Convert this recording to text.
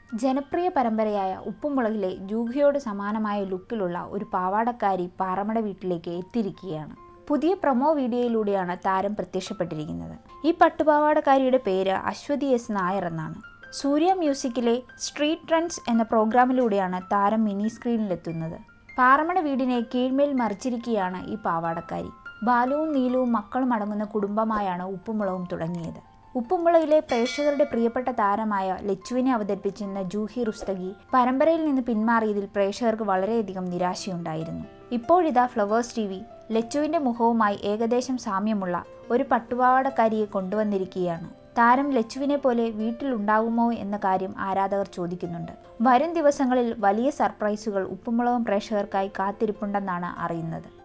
ജനപ്രിയ പരമ്പരയായ ഉപ്പുമുളകിലെ ജൂഹിയോട് സമാനമായ ലുക്കിലുള്ള ഒരു പാവാടക്കാരി പാറമട വീട്ടിലേക്ക് എത്തിയിരിക്കുകയാണ് പുതിയ പ്രൊമോ വീഡിയോയിലൂടെയാണ് താരം പ്രത്യക്ഷപ്പെട്ടിരിക്കുന്നത് ഈ പട്ടുപാവാടക്കാരിയുടെ പേര് അശ്വതി എസ് നായർ എന്നാണ് സൂര്യ മ്യൂസിക്കിലെ സ്ട്രീറ്റ് ട്രെൻഡ്സ് എന്ന പ്രോഗ്രാമിലൂടെയാണ് താരം മിനി സ്ക്രീനിലെത്തുന്നത് പാറമട വീടിനെ കീഴ്മേൽ മറിച്ചിരിക്കുകയാണ് ഈ പാവാടക്കാരി ബാലുവും നീലുവും മക്കളും അടങ്ങുന്ന കുടുംബമായാണ് ഉപ്പുമുളകും തുടങ്ങിയത് ഉപ്പുമുളകിലെ പ്രേക്ഷകരുടെ പ്രിയപ്പെട്ട താരമായ ലച്ചുവിനെ അവതരിപ്പിച്ചിരുന്ന ജൂഹി റുസ്തഗി പരമ്പരയിൽ നിന്ന് പിന്മാറിയതിൽ പ്രേക്ഷകർക്ക് വളരെയധികം നിരാശയുണ്ടായിരുന്നു ഇപ്പോഴിതാ ഫ്ലവേഴ്സ് ടി വി ലച്ചുവിന്റെ മുഖവുമായി ഏകദേശം സാമ്യമുള്ള ഒരു പട്ടുപാവാടക്കാരിയെ കൊണ്ടുവന്നിരിക്കുകയാണ് താരം ലച്ചുവിനെ പോലെ വീട്ടിലുണ്ടാകുമോ എന്ന കാര്യം ആരാധകർ ചോദിക്കുന്നുണ്ട് വരും ദിവസങ്ങളിൽ വലിയ സർപ്രൈസുകൾ ഉപ്പുമുളകും പ്രേക്ഷകർക്കായി കാത്തിരിപ്പുണ്ടെന്നാണ് അറിയുന്നത്